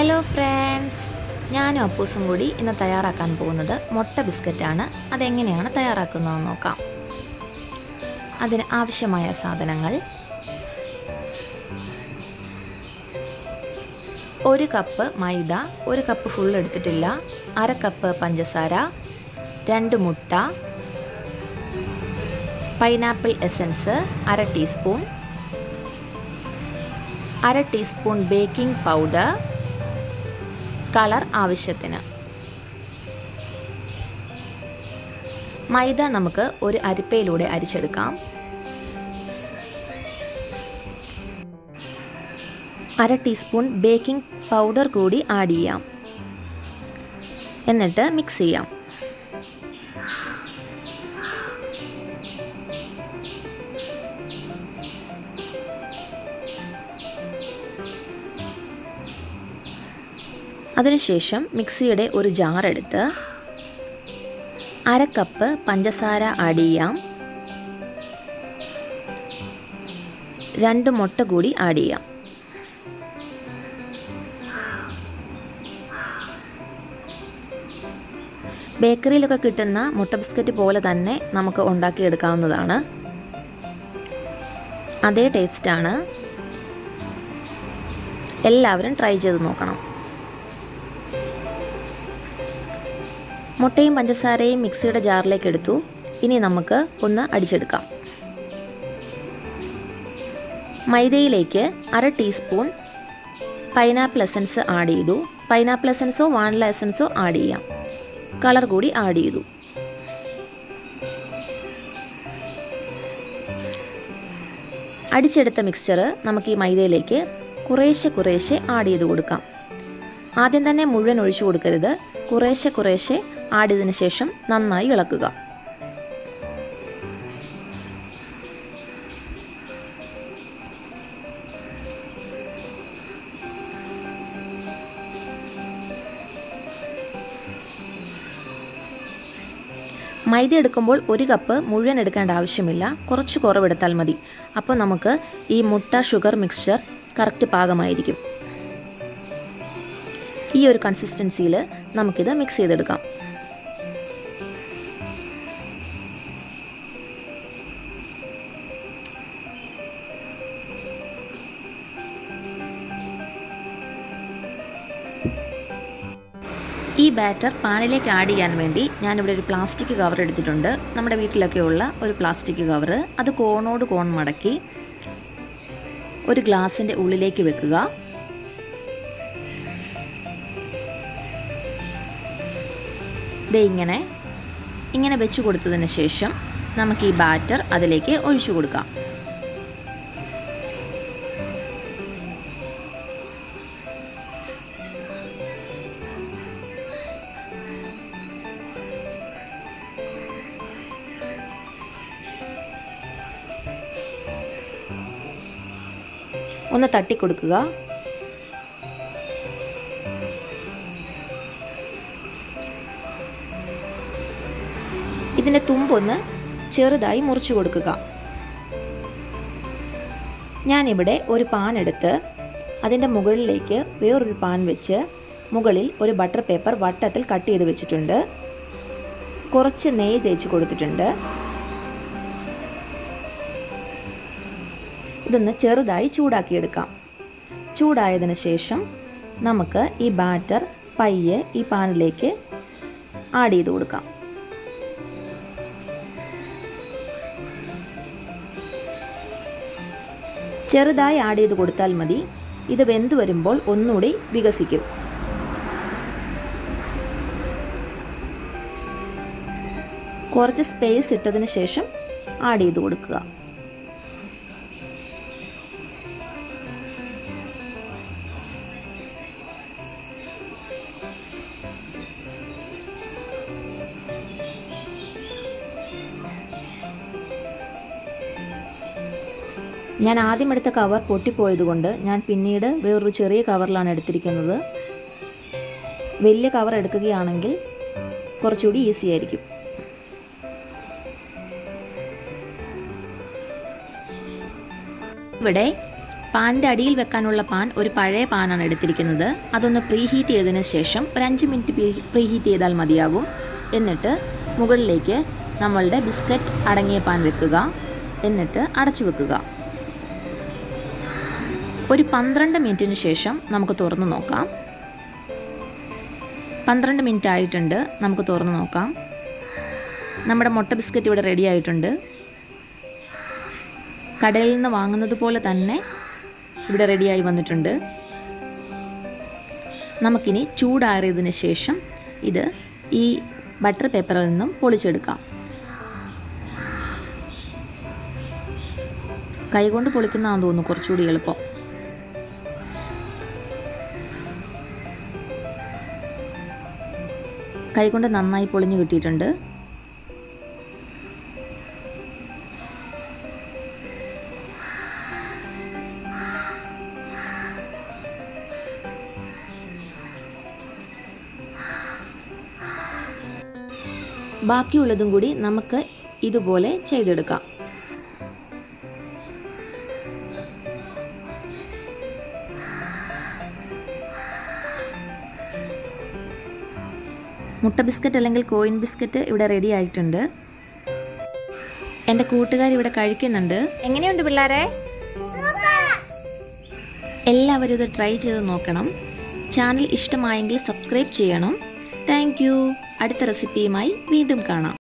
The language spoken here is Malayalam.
ഹലോ ഫ്രണ്ട്സ് ഞാനും അപ്പൂസും കൂടി ഇന്ന് തയ്യാറാക്കാൻ പോകുന്നത് മുട്ട ബിസ്ക്കറ്റാണ് അതെങ്ങനെയാണ് തയ്യാറാക്കുന്നതെന്ന് നോക്കാം അതിന് ആവശ്യമായ സാധനങ്ങൾ ഒരു കപ്പ് മൈദ ഒരു കപ്പ് ഫുൾ എടുത്തിട്ടില്ല അര കപ്പ് പഞ്ചസാര രണ്ട് മുട്ട പൈനാപ്പിൾ എസൻസ് അര ടീസ്പൂൺ അര ടീസ്പൂൺ ബേക്കിംഗ് പൗഡർ കളർ ആവശ്യത്തിന് മൈദ നമുക്ക് ഒരു അരിപ്പയിലൂടെ അരിച്ചെടുക്കാം അര ടീസ്പൂൺ ബേക്കിംഗ് പൗഡർ കൂടി ആഡ് ചെയ്യാം എന്നിട്ട് മിക്സ് ചെയ്യാം അതിനുശേഷം മിക്സിയുടെ ഒരു ജാർ എടുത്ത് അര കപ്പ് പഞ്ചസാര ആഡ് ചെയ്യാം രണ്ട് മുട്ട കൂടി ആഡ് ചെയ്യാം ബേക്കറിയിലൊക്കെ കിട്ടുന്ന മുട്ട ബിസ്ക്കറ്റ് പോലെ തന്നെ നമുക്ക് ഉണ്ടാക്കിയെടുക്കാവുന്നതാണ് അതേ ടേസ്റ്റാണ് എല്ലാവരും ട്രൈ ചെയ്ത് നോക്കണം മുട്ടയും പഞ്ചസാരയും മിക്സിയുടെ ജാറിലേക്ക് എടുത്തു ഇനി നമുക്ക് ഒന്ന് അടിച്ചെടുക്കാം മൈദയിലേക്ക് അര ടീസ്പൂൺ പൈനാപ്പിൾ എസൻസ് ആഡ് ചെയ്തു പൈനാപ്പിൾ എസൻസോ വാനില എസൻസോ ആഡ് ചെയ്യാം കളർ കൂടി ആഡ് ചെയ്തു അടിച്ചെടുത്ത മിക്സ്ചർ നമുക്ക് ഈ മൈദയിലേക്ക് കുറേശ്ശെ കുറേശ്ശെ ആഡ് ചെയ്ത് കൊടുക്കാം ആദ്യം തന്നെ മുഴുവൻ ഒഴിച്ചു കൊടുക്കരുത് കുറേശ്ശെ കുറേശ്ശെ ആഡ് ചെയ്തതിന് ശേഷം നന്നായി ഇളക്കുക മൈദ എടുക്കുമ്പോൾ ഒരു കപ്പ് മുഴുവൻ എടുക്കേണ്ട ആവശ്യമില്ല കുറച്ച് കുറവെടുത്താൽ മതി അപ്പോൾ നമുക്ക് ഈ മുട്ട ഷുഗർ മിക്സ്ചർ കറക്റ്റ് പാകമായിരിക്കും ഈ ഒരു കൺസിസ്റ്റൻസിയിൽ നമുക്കിത് മിക്സ് ചെയ്തെടുക്കാം ഈ ബാറ്റർ പാനിലേക്ക് ആഡ് ചെയ്യാൻ വേണ്ടി ഞാനിവിടെ ഒരു പ്ലാസ്റ്റിക് കവർ എടുത്തിട്ടുണ്ട് നമ്മുടെ വീട്ടിലൊക്കെ ഉള്ള ഒരു പ്ലാസ്റ്റിക് കവർ അത് കോണോട് കോൺ മടക്കി ഒരു ഗ്ലാസിൻ്റെ ഉള്ളിലേക്ക് വെക്കുക ദേ ഇങ്ങനെ ഇങ്ങനെ വെച്ച് കൊടുത്തതിന് ശേഷം നമുക്ക് ഈ ബാറ്റർ അതിലേക്ക് ഒഴിച്ചു കൊടുക്കാം ഒന്ന് തട്ടിക്കൊടുക്കുക ഇതിൻ്റെ തുമ്പൊന്ന് ചെറുതായി മുറിച്ചു കൊടുക്കുക ഞാനിവിടെ ഒരു പാൻ എടുത്ത് അതിൻ്റെ മുകളിലേക്ക് വേറൊരു പാൻ വെച്ച് മുകളിൽ ഒരു ബട്ടർ പേപ്പർ വട്ടത്തിൽ കട്ട് ചെയ്ത് വെച്ചിട്ടുണ്ട് കുറച്ച് നെയ്യ് തേച്ച് കൊടുത്തിട്ടുണ്ട് ഇതൊന്ന് ചെറുതായി ചൂടാക്കിയെടുക്കാം ചൂടായതിനു ശേഷം നമുക്ക് ഈ ബാറ്റർ പയ്യെ ഈ പാനിലേക്ക് ആഡ് ചെയ്ത് കൊടുക്കാം ചെറുതായി ആഡ് ചെയ്ത് കൊടുത്താൽ മതി ഇത് വെന്ത് വരുമ്പോൾ ഒന്നുകൂടി വികസിക്കും കുറച്ച് സ്പേസ് ഇട്ടതിന് ശേഷം ആഡ് ചെയ്ത് കൊടുക്കുക ഞാൻ ആദ്യം എടുത്ത കവർ പൊട്ടിപ്പോയതുകൊണ്ട് ഞാൻ പിന്നീട് വേറൊരു ചെറിയ കവറിലാണ് എടുത്തിരിക്കുന്നത് വലിയ കവർ എടുക്കുകയാണെങ്കിൽ കുറച്ചുകൂടി ഈസി ആയിരിക്കും ഇവിടെ പാനിൻ്റെ അടിയിൽ വെക്കാനുള്ള പാൻ ഒരു പഴയ പാനാണ് എടുത്തിരിക്കുന്നത് അതൊന്ന് പ്രീ ഹീറ്റ് ചെയ്തതിന് ശേഷം ഒരു അഞ്ച് മിനിറ്റ് പ്രീ ഹീറ്റ് ചെയ്താൽ മതിയാകും എന്നിട്ട് മുകളിലേക്ക് നമ്മളുടെ ബിസ്ക്കറ്റ് അടങ്ങിയ പാൻ വെക്കുക എന്നിട്ട് അടച്ചു വെക്കുക ഒരു പന്ത്രണ്ട് മിനിറ്റിന് ശേഷം നമുക്ക് തുറന്ന് നോക്കാം പന്ത്രണ്ട് മിനിറ്റ് ആയിട്ടുണ്ട് നമുക്ക് തുറന്ന് നോക്കാം നമ്മുടെ മുട്ട ബിസ്ക്കറ്റ് ഇവിടെ റെഡി ആയിട്ടുണ്ട് കടയിൽ നിന്ന് വാങ്ങുന്നത് പോലെ തന്നെ ഇവിടെ റെഡിയായി വന്നിട്ടുണ്ട് നമുക്കിനി ചൂടാറിയതിന് ശേഷം ഇത് ഈ ബട്ടർ പേപ്പറിൽ നിന്നും പൊളിച്ചെടുക്കാം കൈകൊണ്ട് പൊളിക്കുന്നതാണെന്ന് തോന്നുന്നു കുറച്ചുകൂടി എളുപ്പം കൈകൊണ്ട് നന്നായി പൊളിഞ്ഞു കിട്ടിയിട്ടുണ്ട് ബാക്കിയുള്ളതും കൂടി നമുക്ക് ഇതുപോലെ ചെയ്തെടുക്കാം മുട്ട ബിസ്ക്കറ്റ് അല്ലെങ്കിൽ കോയിൻ ബിസ്ക്കറ്റ് ഇവിടെ റെഡി ആയിട്ടുണ്ട് എൻ്റെ കൂട്ടുകാർ ഇവിടെ കഴിക്കുന്നുണ്ട് എങ്ങനെയുണ്ട് പിള്ളേരെ എല്ലാവരും ഇത് ട്രൈ ചെയ്ത് നോക്കണം ചാനൽ ഇഷ്ടമായെങ്കിൽ സബ്സ്ക്രൈബ് ചെയ്യണം താങ്ക് അടുത്ത റെസിപ്പിയുമായി വീണ്ടും കാണാം